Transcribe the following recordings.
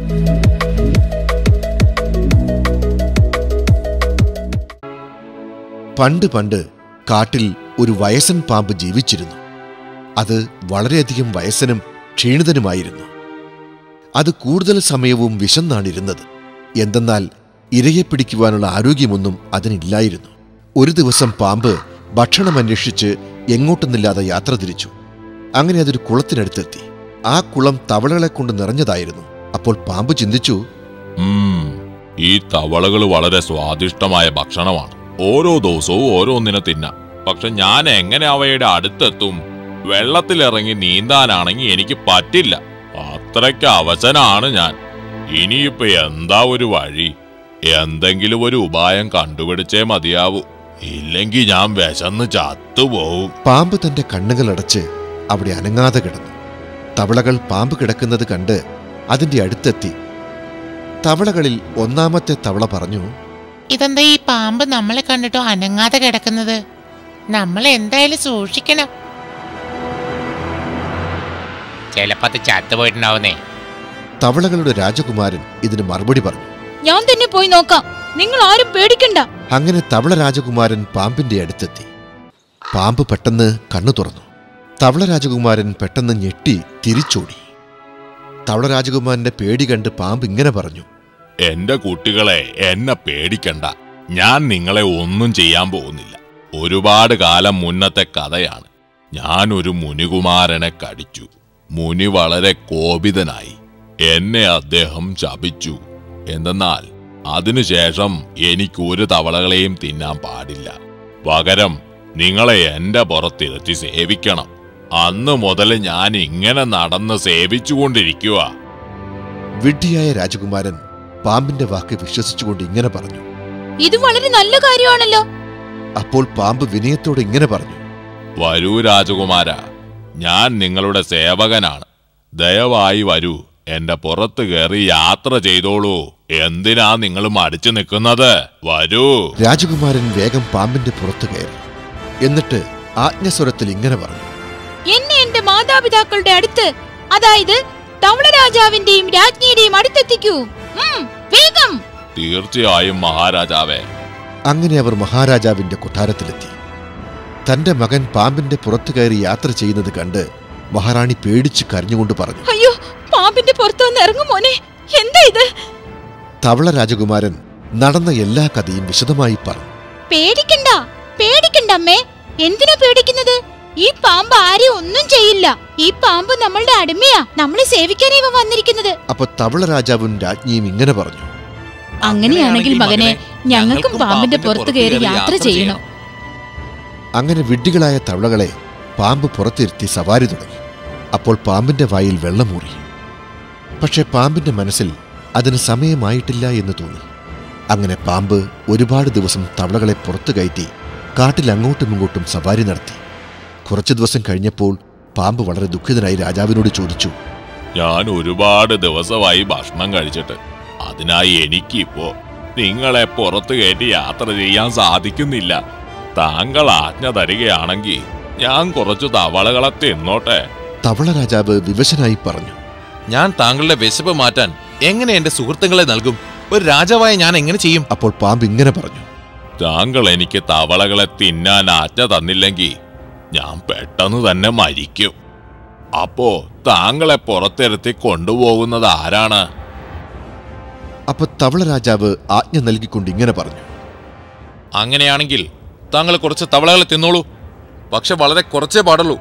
പണ്ട് പണ്ട് കാട്ടിൽ ഒരു വയസ്സൻ പാമ്പ് ജീവിച്ചിരുന്നു അത് വളരെയധികം വയസ്സനും ക്ഷീണിതനുമായിരുന്നു അത് കൂടുതൽ സമയവും വിശന്നാണിരുന്നത് എന്തെന്നാൽ ഇരയെ പിടിക്കുവാനുള്ള ആരോഗ്യമൊന്നും അതിനില്ലായിരുന്നു ഒരു ദിവസം പാമ്പ് ഭക്ഷണം അന്വേഷിച്ച് എങ്ങോട്ടെന്നില്ലാതെ യാത്ര തിരിച്ചു അങ്ങനെ അതൊരു കുളത്തിനടുത്തെത്തി ആ കുളം തവളകളെ കൊണ്ട് നിറഞ്ഞതായിരുന്നു അപ്പോൾ പാമ്പ് ചിന്തിച്ചു ഉം, ഈ തവളകൾ വളരെ സ്വാദിഷ്ടമായ ഭക്ഷണമാണ് ഓരോ ദിവസവും ഓരോന്നിനെ തിന്നാം പക്ഷെ ഞാൻ എങ്ങനെ അവയുടെ അടുത്തെത്തും വെള്ളത്തിലിറങ്ങി നീന്താനാണെങ്കിൽ എനിക്ക് പറ്റില്ല അത്രയ്ക്ക് അവശനാണ് ഞാൻ ഇനിയിപ്പോ എന്താ ഒരു വഴി എന്തെങ്കിലും ഒരു ഉപായം കണ്ടുപിടിച്ചേ മതിയാവൂ ഇല്ലെങ്കിൽ ഞാൻ വിശന്ന് ചത്തുപോവും പാമ്പ് തന്റെ കണ്ണുകൾ അടച്ച് അവിടെ അനങ്ങാതെ കിടന്നു തവളകൾ പാമ്പ് കിടക്കുന്നത് കണ്ട് അതിന്റെ അടുത്തെത്തി തവളകളിൽ ഒന്നാമത്തെ തവള പറഞ്ഞു ഇതെന്താ ഈ പാമ്പ് നമ്മളെ കണ്ടിട്ടോ അനങ്ങാതെ കിടക്കുന്നത് നമ്മൾ എന്തായാലും സൂക്ഷിക്കണം ചിലപ്പോ അത് ചത്തുപോയിട്ടുണ്ടാവുന്നേ തവളകളുടെ രാജകുമാരൻ ഇതിന് മറുപടി പറഞ്ഞു ഞാൻ തന്നെ പോയി നോക്കാം നിങ്ങൾ ആരും പേടിക്കണ്ട അങ്ങനെ തവള രാജകുമാരൻ പാമ്പിന്റെ അടുത്തെത്തി പാമ്പ് പെട്ടെന്ന് കണ്ണു തുറന്നു തവള രാജകുമാരൻ പെട്ടെന്ന് ഞെട്ടി തിരിച്ചോടി തവള രാജകുമാരന്റെ പേടി കണ്ട് പാമ്പ് ഇങ്ങനെ പറഞ്ഞു എന്റെ കുട്ടികളെ എന്നെ പേടിക്കണ്ട ഞാൻ നിങ്ങളെ ഒന്നും ചെയ്യാൻ പോകുന്നില്ല ഒരുപാട് കാലം മുന്നത്തെ കഥയാണ് ഞാൻ ഒരു മുനികുമാരനെ കടിച്ചു മുനി വളരെ കോപിതനായി എന്നെ അദ്ദേഹം ശപിച്ചു എന്തെന്നാൽ അതിനുശേഷം എനിക്ക് ഒരു തവളകളെയും തിന്നാൻ പാടില്ല പകരം നിങ്ങളെ എന്റെ പുറത്തിരുത്തി സേവിക്കണം അന്ന് മുതൽ ഞാൻ ഇങ്ങനെ നടന്ന് സേവിച്ചുകൊണ്ടിരിക്കുക വിഡ്ഢിയായ രാജകുമാരൻ പാമ്പിന്റെ വാക്ക് വിശ്വസിച്ചുകൊണ്ട് ഇങ്ങനെ പറഞ്ഞു ഇത് വളരെ നല്ല കാര്യമാണല്ലോ അപ്പോൾ പാമ്പ് വിനയത്തോടെ ഇങ്ങനെ പറഞ്ഞു വരൂ രാജകുമാര ഞാൻ നിങ്ങളുടെ സേവകനാണ് ദയവായി വരൂ എന്റെ പുറത്ത് കയറി യാത്ര ചെയ്തോളൂ എന്തിനാ നിങ്ങൾ മടിച്ചു നിൽക്കുന്നത് വരൂ രാജകുമാരൻ വേഗം പാമ്പിന്റെ പുറത്തു കയറി എന്നിട്ട് ആജ്ഞസ്വരത്തിൽ ഇങ്ങനെ പറഞ്ഞു എന്നെ എന്റെ മാതാപിതാക്കളുടെ അടുത്ത് അതായത് തവള രാജാവിന്റെയും രാജ്ഞിയുടെയും അടുത്തെത്തിക്കൂ ഉം, വേഗം തീർച്ചയായും മഹാരാജാവേ അങ്ങനെ അവർ മഹാരാജാവിന്റെ കൊട്ടാരത്തിലെത്തി തന്റെ മകൻ പാമ്പിന്റെ പുറത്തു കയറി യാത്ര ചെയ്യുന്നത് കണ്ട് മഹാറാണി പേടിച്ച് കരഞ്ഞുകൊണ്ട് പറഞ്ഞു അയ്യോ പാമ്പിന്റെ പുറത്തു വന്ന് ഇറങ്ങും മോനെ എന്താ ഇത് തവള രാജകുമാരൻ നടന്ന എല്ലാ കഥയും വിശദമായി പറഞ്ഞു പേടിക്കണ്ട പേടിക്കണ്ട അമ്മേ എന്തിനാ പേടിക്കുന്നത് ഈ പാമ്പ് ആരെയും ഒന്നും ചെയ്യില്ല ഈ പാമ്പ് നമ്മളുടെ അടിമയാ നമ്മളെ സേവിക്കാനാ ഇവ വന്നിരിക്കുന്നത് അപ്പൊ തവള രാജാവും രാജ്ഞിയും ഇങ്ങനെ പറഞ്ഞു അങ്ങനെയാണെങ്കിൽ മകനെ ഞങ്ങൾക്കും പാമ്പിന്റെ പുറത്ത് കയറി യാത്ര ചെയ്യണം അങ്ങനെ വിഡ്ഢികളായ തവളകളെ പാമ്പ് പുറത്തിരുത്തി സവാരി തുടങ്ങി അപ്പോൾ പാമ്പിന്റെ വായിൽ വെള്ളമൂറി പക്ഷെ പാമ്പിന്റെ മനസ്സിൽ അതിന് സമയമായിട്ടില്ല എന്ന് തോന്നി അങ്ങനെ പാമ്പ് ഒരുപാട് ദിവസം തവളകളെ പുറത്തു കയറ്റി കാട്ടിൽ അങ്ങോട്ടും ഇങ്ങോട്ടും സവാരി നടത്തി കുറച്ചു ദിവസം കഴിഞ്ഞപ്പോൾ പാമ്പ് വളരെ ദുഃഖിതനായി രാജാവിനോട് ചോദിച്ചു ഞാൻ ഒരുപാട് ദിവസമായി ഭക്ഷണം കഴിച്ചിട്ട് അതിനായി എനിക്കിപ്പോ നിങ്ങളെ പുറത്തു കയറ്റി യാത്ര ചെയ്യാൻ സാധിക്കുന്നില്ല താങ്കൾ ആജ്ഞ തരികയാണെങ്കിൽ ഞാൻ കുറച്ചു തവളകളെ തിന്നോട്ടെ തവള രാജാവ് വിവശനായി പറഞ്ഞു ഞാൻ താങ്കളുടെ വിശപ്പ് മാറ്റാൻ എങ്ങനെ എന്റെ സുഹൃത്തുക്കളെ നൽകും ഒരു രാജാവായ ഞാൻ എങ്ങനെ ചെയ്യും അപ്പോൾ പാമ്പ് ഇങ്ങനെ പറഞ്ഞു താങ്കൾ എനിക്ക് തവളകളെ തിന്നാൻ ആജ്ഞ തന്നില്ലെങ്കിൽ ഞാൻ പെട്ടെന്ന് തന്നെ മരിക്കും അപ്പോ താങ്കളെ പുറത്തിരുത്തി കൊണ്ടുപോകുന്നത് ആരാണ് അപ്പൊ തവള രാജാവ് ആജ്ഞ നൽകിക്കൊണ്ട് ഇങ്ങനെ പറഞ്ഞു അങ്ങനെയാണെങ്കിൽ താങ്കൾ കുറച്ച് തവളകളെ തിന്നോളൂ പക്ഷെ വളരെ കുറച്ചേ പാടുള്ളൂ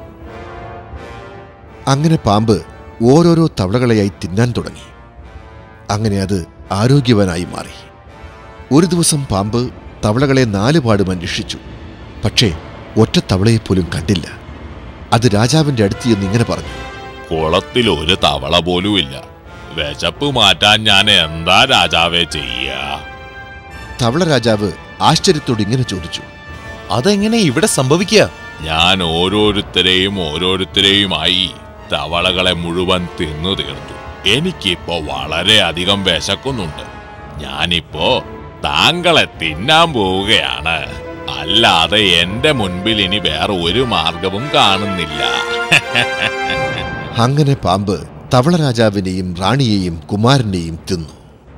അങ്ങനെ പാമ്പ് ഓരോരോ തവളകളെയായി തിന്നാൻ തുടങ്ങി അങ്ങനെ അത് ആരോഗ്യവാനായി മാറി ഒരു ദിവസം പാമ്പ് തവളകളെ നാലുപാടും അന്വേഷിച്ചു പക്ഷേ ഒറ്റ തവളയെപ്പോലും കണ്ടില്ല അത് രാജാവിന്റെ അടുത്ത് ചെന്ന് ഇങ്ങനെ പറഞ്ഞു കുളത്തിൽ ഒരു തവള പോലും ഇല്ല വിശപ്പ് മാറ്റാൻ ഞാൻ എന്താ രാജാവേ ചെയ്യാ തവള രാജാവ് ആശ്ചര്യത്തോട് ഇങ്ങനെ ചോദിച്ചു അതെങ്ങനെ ഇവിടെ സംഭവിക്കുക ഞാൻ ഓരോരുത്തരെയും ഓരോരുത്തരെയുമായി തവളകളെ മുഴുവൻ തിന്നു തീർത്തു എനിക്കിപ്പോ വളരെയധികം വിശക്കുന്നുണ്ട് ഞാനിപ്പോ താങ്കളെ തിന്നാൻ പോവുകയാണ് അല്ലാതെ എന്റെ മുൻപിൽ ഇനി വേറെ ഒരു മാർഗവും കാണുന്നില്ല അങ്ങനെ പാമ്പ് തവളരാജാവിനെയും റാണിയെയും കുമാരനെയും തിന്നു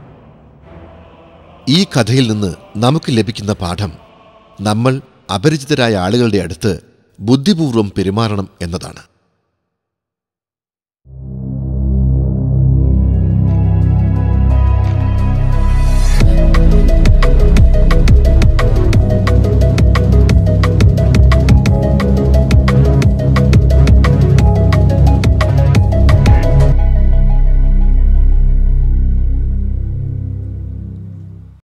ഈ കഥയിൽ നിന്ന് നമുക്ക് ലഭിക്കുന്ന പാഠം നമ്മൾ അപരിചിതരായ ആളുകളുടെ അടുത്ത് ബുദ്ധിപൂർവം പെരുമാറണം എന്നതാണ്